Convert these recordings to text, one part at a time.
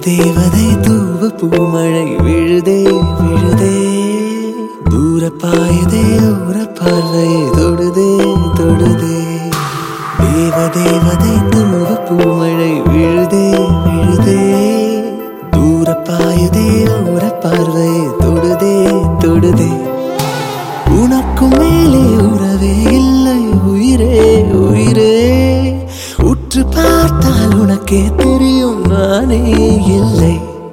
தேவதை தூவ பூமழை விழுதே விழுதே தூர பாயுதே ஊர பார்வையை தொடுதே தொடுதே தேவ தேவதை தூவ பூமழை விழுதே விழுதே தூர பாயுதே ஊர பார்வையை தொடுதே தொடுதே உனக்கும் மேலே உறவே இல்லை உயிரே உயிரே உற்று பார்த்தால் உனக்கே தெரியும் நானே இல்லை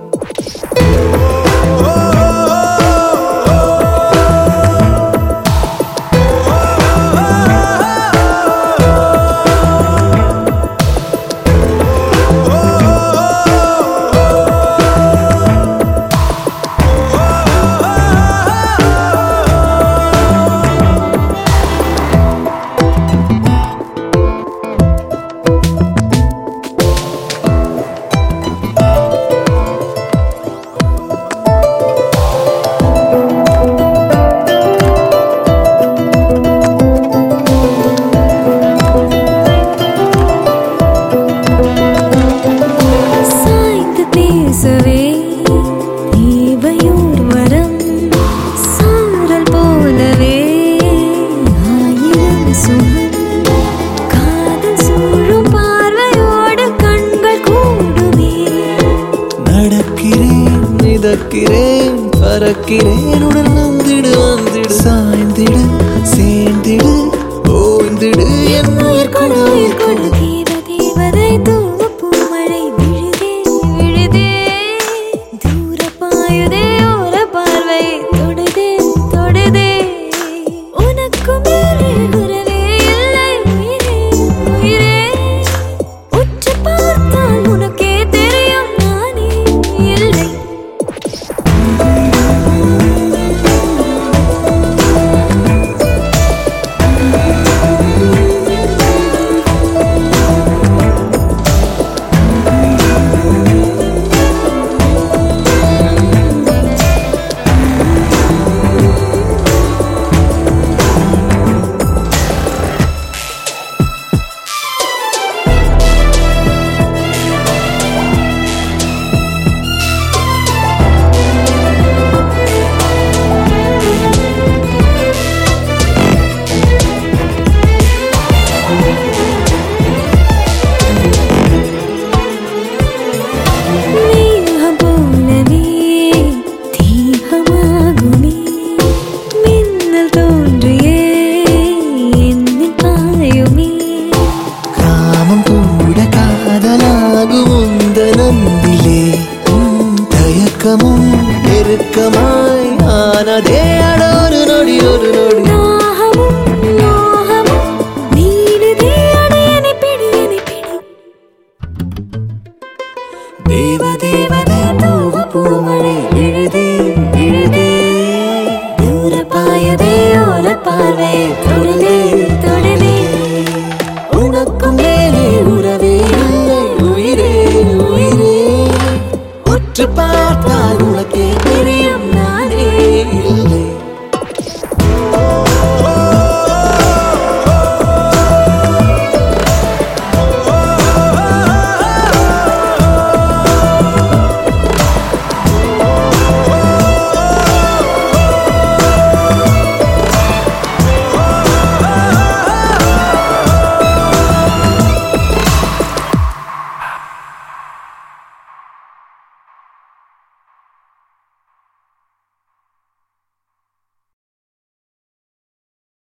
சாய்ந்து பேசவே தேவையோர் வரம் சாரல் போலவே ஆயிரம் சுகம் காதல் சூழும் பார்வையோடு கண்கள் கூடுமே நடக்கிறேன் மிதக்கிறேன் பறக்கிறேன் உடல் வந்திடு வந்திடு சாய்ந்திடு சேர்ந்திடு ஓய்ந்திடு என் உயிர் கொடு உயிர் கொடு தேவ தேவதை தூவ பூமழை விழுதே விழுதே தூர பாயுதே ஓர பார்வை தொடுதே தொடுதே உனக்கு மேலே உறவே இல்லை உயிரே உயிரே உற்று பார்த்தால் உனக்கே தெரியும் நானே இல்லை மேகம் போலவே தீபமாகுமே மின்னல் தோன்றியே என்னில் பாயுமே காமம் கூட காதலாகும் உந்த நந்திலே உம் தயக்கமும் நெருக்கமாய் ஆனதே அட ஒரு நொடி ஒரு நொடி தாகமும் மோகமும் நீடுதே அடையனை பிடி என்னை பிடி தேவ தேவதை பூவு பூமழை விழுதே விழுதே